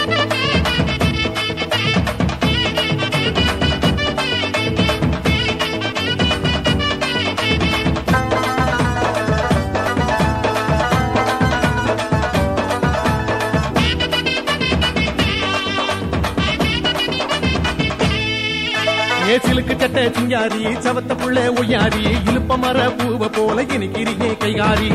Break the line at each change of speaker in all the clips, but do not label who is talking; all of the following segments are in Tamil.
ஏசிலுக்கு சட்ட சிங்காரி சவத்த புள்ள ஒய்யாரி இழுப்ப மர பூவ போல இனிக்கிறியே கைகாரி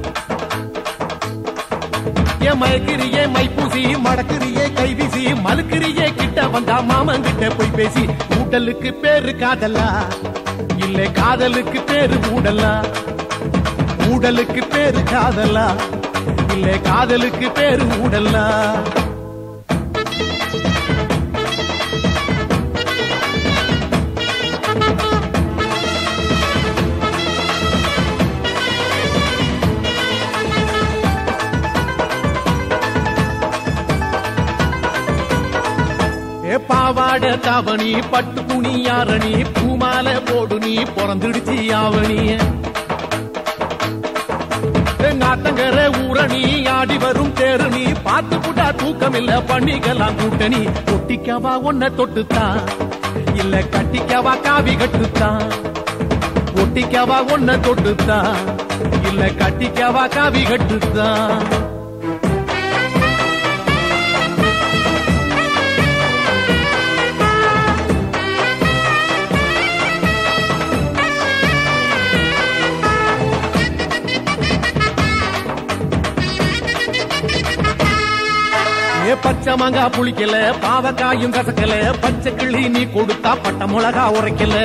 ஏ மயக்கிறியே மைப்பூசி மடக்கிறியே கைவீசி மலுக்கிறியே கிட்ட வந்தா மாமன் கிட்ட போய் பேசி ஊட்டலுக்கு பேரு காதலா இல்ல காதலுக்கு பேரு ஊடலா ஊடலுக்கு பேரு காதலா இல்ல காதலுக்கு பேரு ஊடலா ஏ பாவாட தாவணி பட்டு துணி யாரணி பூமால போடு நீ பிறந்துடுச்சு ஆவணி எங்காத்தங்கர ஊரணி ஆடி வரும் தேரு நீ பார்த்து புட்டா தூக்கம் இல்ல பண்ணிக்கலாம் கூட்டணி ஒட்டிக்கவா ஒன்ன தொட்டுத்தான் இல்ல கட்டிக்கவா காவி கட்டுத்தான் ஒட்டிக்கவா ஒன்ன தொட்டுத்தான் இல்ல கட்டிக்கவா காவி கட்டுத்தான் ஏ பச்சை மாங்கா புளிக்கல பாவக்காயும் கசக்கல பச்சை கிளி நீ கொடுத்தா பட்ட மிளகா உரைக்கல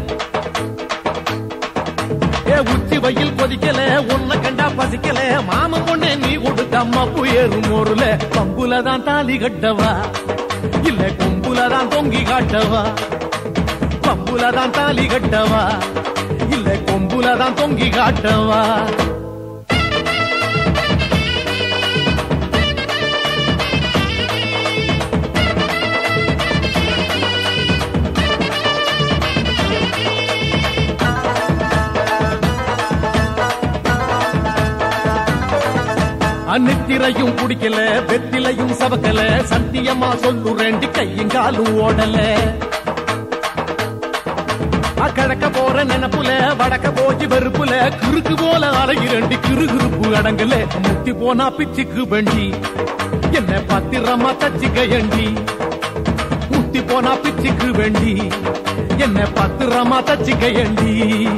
ஏ உச்சி வெயில் கொதிக்கல உன்னை கண்டா பசிக்கல மாம பொண்ணே நீ கொடுத்த மப்பு ஏறும் ஊருல பம்புல தான் தாலி கட்டவா இல்ல கொம்புல தான் தொங்கி காட்டவா பம்புல தான் தாலி கட்டவா இல்ல கொம்புல தான் தொங்கி காட்டவா அன்னித்திரையும் குடிக்கல வெத்திலையும் சவக்கல சத்தியமா சொல்லுறேண்டி கையங்காலும் ஓடல கிழக்க போற நினப்புல வடக்க போய் வெறுப்புல குறுக்கு போல அலைகிறண்டி கிருகிருப்பு அடங்கல முத்தி போனா பிச்சுக்கு வண்டி என்ன பத்திரமா தச்சுக்கையண்டி முத்தி போனா பிச்சுக்கு வண்டி என்ன பத்திரமா தச்சுக்கையண்டி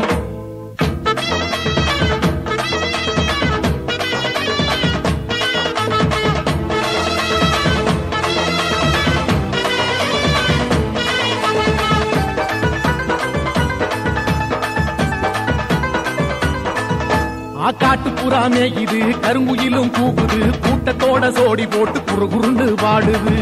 ஆக்காட்டு புறாமே இது கருங்குயிலும் கூவுது கூட்டத்தோட சோடி போட்டு குறுகுறுன்னு பாடுது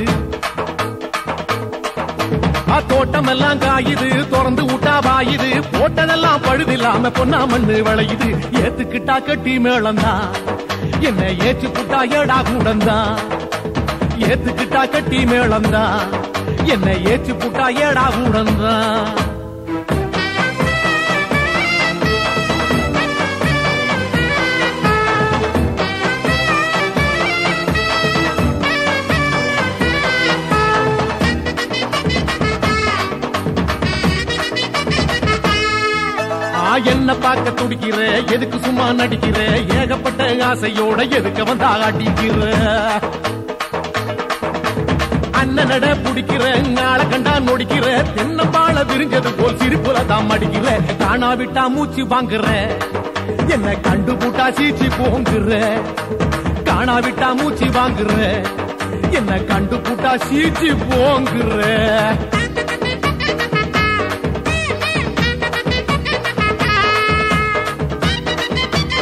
ஆ தோட்டம் எல்லாம் காயுது திறந்து விட்டா வாயுது போட்டதெல்லாம் பழுதில்லாம பொன்னா மண்ணு விளையுது ஏத்துக்கிட்டா கட்டி மேளந்தான் என்ன ஏச்சு புட்டா ஏடா கூடந்தான் ஏத்துக்கிட்டா கட்டி மேளந்தான் என்ன ஏச்சு புட்டா ஏடா கூடந்தான் ஆ, என்ன பார்க்க துடிக்கிற எதுக்கு சும்மா நடிக்கிற ஏகப்பட்ட ஆசையோட எதுக்கு வந்தா அடிக்கிற அண்ணனட புடிக்கிற நாளை கண்டா நொடிக்கிற தென்னம்பாள விரிஞ்சது போல் சிரிப்புல தான் மடிக்கிற காணா விட்டா மூச்சு வாங்குற என்ன கண்டு கூட்டா சீச்சி போங்குற காணா விட்டா மூச்சு வாங்குற என்ன கண்டு கூட்டா சீச்சி போங்குற